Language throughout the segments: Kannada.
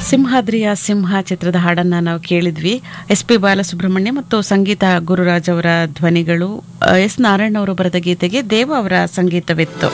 ಸಿಂಹಾದ್ರಿಯ ಸಿಂಹ ಚಿತ್ರದ ಹಾಡನ್ನ ನಾವು ಕೇಳಿದ್ವಿ ಎಸ್ ಪಿ ಬಾಲಸುಬ್ರಹ್ಮಣ್ಯ ಮತ್ತು ಸಂಗೀತ ಗುರುರಾಜ್ ಅವರ ಧ್ವನಿಗಳು ಅ, ಎಸ್ ನಾರಾಯಣ ಅವರು ಬರೆದ ಗೀತೆಗೆ ದೇವ ಅವರ ಸಂಗೀತವಿತ್ತು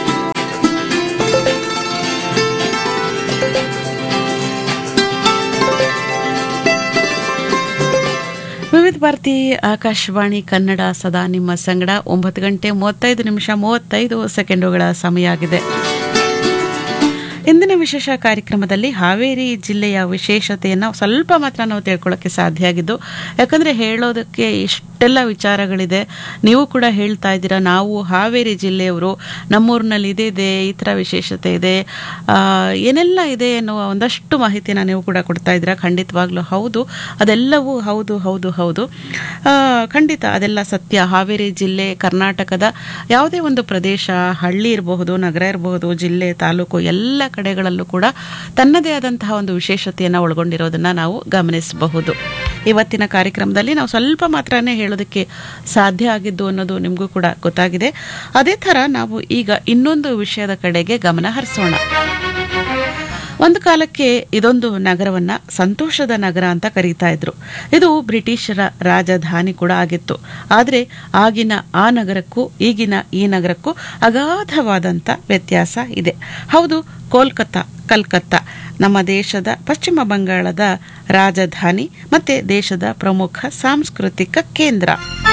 ವಿವಿಧ ಭಾರತಿ ಆಕಾಶವಾಣಿ ಕನ್ನಡ ಸದಾ ನಿಮ್ಮ ಸಂಗಡ ಒಂಬತ್ತು ಗಂಟೆ ಮೂವತ್ತೈದು ನಿಮಿಷ ಮೂವತ್ತೈದು ಸೆಕೆಂಡುಗಳ ಸಮಯ ಆಗಿದೆ ಇಂದಿನ ವಿಶೇಷ ಕಾರ್ಯಕ್ರಮದಲ್ಲಿ ಹಾವೇರಿ ಜಿಲ್ಲೆಯ ವಿಶೇಷತೆಯನ್ನು ಸ್ವಲ್ಪ ಮಾತ್ರ ನಾವು ತಿಳ್ಕೊಳ್ಳೋಕ್ಕೆ ಸಾಧ್ಯ ಆಗಿದ್ದು ಯಾಕಂದರೆ ಹೇಳೋದಕ್ಕೆ ಇಷ್ಟೆಲ್ಲ ವಿಚಾರಗಳಿದೆ ನೀವು ಕೂಡ ಹೇಳ್ತಾ ಇದ್ದೀರಾ ನಾವು ಹಾವೇರಿ ಜಿಲ್ಲೆಯವರು ನಮ್ಮೂರಿನಲ್ಲಿ ಇದೇ ಇದೆ ಈ ಥರ ವಿಶೇಷತೆ ಇದೆ ಆ, ಏನೆಲ್ಲ ಇದೆ ಎನ್ನುವ ಒಂದಷ್ಟು ಮಾಹಿತಿನ ನೀವು ಕೂಡ ಕೊಡ್ತಾ ಇದ್ದೀರಾ ಖಂಡಿತವಾಗ್ಲೂ ಹೌದು ಅದೆಲ್ಲವೂ ಹೌದು ಹೌದು ಹೌದು ಆ, ಖಂಡಿತ ಅದೆಲ್ಲ ಸತ್ಯ ಹಾವೇರಿ ಜಿಲ್ಲೆ ಕರ್ನಾಟಕದ ಯಾವುದೇ ಒಂದು ಪ್ರದೇಶ ಹಳ್ಳಿ ಇರಬಹುದು ನಗರ ಇರಬಹುದು ಜಿಲ್ಲೆ ತಾಲೂಕು ಎಲ್ಲ ಕಡೆಗಳಲ್ಲೂ ಕೂಡ ತನ್ನದೇ ಆದಂತಹ ಒಂದು ವಿಶೇಷತೆಯನ್ನು ಒಳಗೊಂಡಿರೋದನ್ನ ನಾವು ಗಮನಿಸಬಹುದು ಇವತ್ತಿನ ಕಾರ್ಯಕ್ರಮದಲ್ಲಿ ನಾವು ಸ್ವಲ್ಪ ಮಾತ್ರನೇ ಹೇಳೋದಕ್ಕೆ ಸಾಧ್ಯ ಆಗಿದ್ದು ಅನ್ನೋದು ನಿಮಗೂ ಕೂಡ ಗೊತ್ತಾಗಿದೆ ಅದೇ ಥರ ನಾವು ಈಗ ಇನ್ನೊಂದು ವಿಷಯದ ಕಡೆಗೆ ಗಮನ ಹರಿಸೋಣ ಒಂದು ಕಾಲಕ್ಕೆ ಇದೊಂದು ನಗರವನ್ನ ಸಂತೋಷದ ನಗರ ಅಂತ ಕರೀತಾ ಇದ್ರು ಇದು ಬ್ರಿಟಿಷರ ರಾಜಧಾನಿ ಕೂಡ ಆಗಿತ್ತು ಆದರೆ ಆಗಿನ ಆ ನಗರಕ್ಕೂ ಈಗಿನ ಈ ನಗರಕ್ಕೂ ಅಗಾಧವಾದಂಥ ವ್ಯತ್ಯಾಸ ಇದೆ ಹೌದು ಕೋಲ್ಕತ್ತಾ ಕಲ್ಕತ್ತಾ ನಮ್ಮ ದೇಶದ ಪಶ್ಚಿಮ ಬಂಗಾಳದ ರಾಜಧಾನಿ ಮತ್ತೆ ದೇಶದ ಪ್ರಮುಖ ಸಾಂಸ್ಕೃತಿಕ ಕೇಂದ್ರ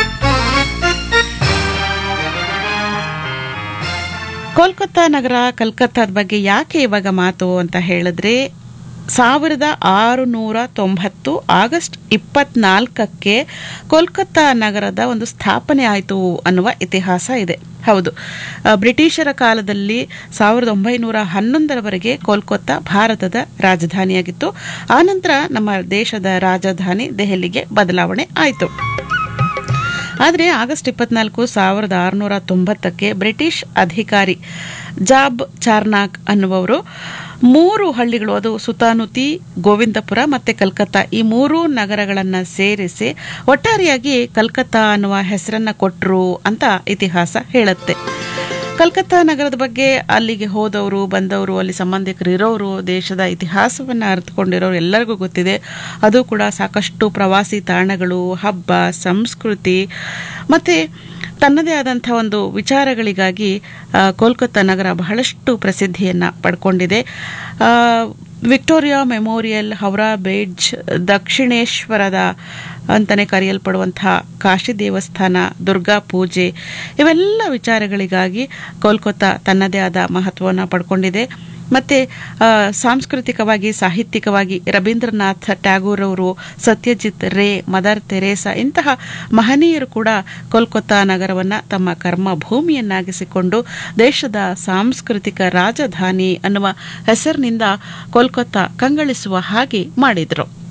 ಕೋಲ್ಕತ್ತಾ ನಗರ ಕಲ್ಕತ್ತಾದ ಬಗ್ಗೆ ಯಾಕೆ ಇವಾಗ ಮಾತು ಅಂತ ಹೇಳಿದ್ರೆ ಸಾವಿರದ ಆರುನೂರ ತೊಂಬತ್ತು ಆಗಸ್ಟ್ ಇಪ್ಪತ್ನಾಲ್ಕಕ್ಕೆ ಕೋಲ್ಕತ್ತಾ ನಗರದ ಒಂದು ಸ್ಥಾಪನೆ ಆಯಿತು ಅನ್ನುವ ಇತಿಹಾಸ ಇದೆ ಹೌದು ಆ, ಬ್ರಿಟಿಷರ ಕಾಲದಲ್ಲಿ ಸಾವಿರದ ಒಂಬೈನೂರ ಹನ್ನೊಂದರವರೆಗೆ ಕೋಲ್ಕತ್ತಾ ಭಾರತದ ರಾಜಧಾನಿಯಾಗಿತ್ತು ಆನಂತರ ನಮ್ಮ ದೇಶದ ರಾಜಧಾನಿ ದೆಹಲಿಗೆ ಬದಲಾವಣೆ ಆಯಿತು ಆದರೆ ಆಗಸ್ಟ್ ಇಪ್ಪತ್ನಾಲ್ಕು ಸಾವಿರದ ಆರುನೂರ ತೊಂಬತ್ತಕ್ಕೆ ಬ್ರಿಟಿಷ್ ಅಧಿಕಾರಿ ಜಾಬ್ ಚಾರ್ನಾಕ್ ಅನ್ನುವವರು ಮೂರು ಹಳ್ಳಿಗಳು ಅದು ಸುತಾನುತಿ ಗೋವಿಂದಪುರ ಮತ್ತು ಕಲ್ಕತ್ತಾ ಈ ಮೂರೂ ನಗರಗಳನ್ನು ಸೇರಿಸಿ ಒಟ್ಟಾರೆಯಾಗಿ ಕಲ್ಕತ್ತಾ ಅನ್ನುವ ಹೆಸರನ್ನ ಕೊಟ್ಟರು ಅಂತ ಇತಿಹಾಸ ಹೇಳುತ್ತೆ ಕಲ್ಕತ್ತಾ ನಗರದ ಬಗ್ಗೆ ಅಲ್ಲಿಗೆ ಹೋದವರು ಬಂದವರು ಅಲ್ಲಿ ಸಂಬಂಧಿಕರು ಇರೋರು ದೇಶದ ಇತಿಹಾಸವನ್ನು ಅರಿತುಕೊಂಡಿರೋರು ಎಲ್ಲರಿಗೂ ಗೊತ್ತಿದೆ ಅದು ಕೂಡ ಸಾಕಷ್ಟು ಪ್ರವಾಸಿ ತಾಣಗಳು ಹಬ್ಬ ಸಂಸ್ಕೃತಿ ಮತ್ತು ತನ್ನದೇ ಆದಂಥ ಒಂದು ವಿಚಾರಗಳಿಗಾಗಿ ಆ, ಕೋಲ್ಕತ್ತಾ ನಗರ ಬಹಳಷ್ಟು ಪ್ರಸಿದ್ಧಿಯನ್ನು ಪಡ್ಕೊಂಡಿದೆ ಆ, ವಿಕ್ಟೋರಿಯಾ ಮೆಮೋರಿಯಲ್ ಹೌರಾ ಬ್ರಿಡ್ಜ್ ದಕ್ಷಿಣೇಶ್ವರದ ಅಂತಲೇ ಕರೆಯಲ್ಪಡುವಂತಹ ಕಾಶಿ ದೇವಸ್ಥಾನ ದುರ್ಗಾ ಪೂಜೆ ಇವೆಲ್ಲ ವಿಚಾರಗಳಿಗಾಗಿ ಕೋಲ್ಕತ್ತಾ ತನ್ನದೇ ಆದ ಮಹತ್ವವನ್ನು ಪಡ್ಕೊಂಡಿದೆ ಮತ್ತು ಸಾಂಸ್ಕೃತಿಕವಾಗಿ ಸಾಹಿತ್ಯಿಕವಾಗಿ ರವೀಂದ್ರನಾಥ್ ಟ್ಯಾಗೂರ್ ಅವರು ಸತ್ಯಜಿತ್ ರೇ ಮದರ್ ತೆರೇಸಾ ಇಂತಹ ಮಹನೀಯರು ಕೂಡ ಕೋಲ್ಕತ್ತಾ ನಗರವನ್ನು ತಮ್ಮ ಕರ್ಮ ಭೂಮಿಯನ್ನಾಗಿಸಿಕೊಂಡು ದೇಶದ ಸಾಂಸ್ಕೃತಿಕ ರಾಜಧಾನಿ ಅನ್ನುವ ಹೆಸರಿನಿಂದ ಕೋಲ್ಕತ್ತಾ ಕಂಗಳಿಸುವ ಹಾಗೆ ಮಾಡಿದರು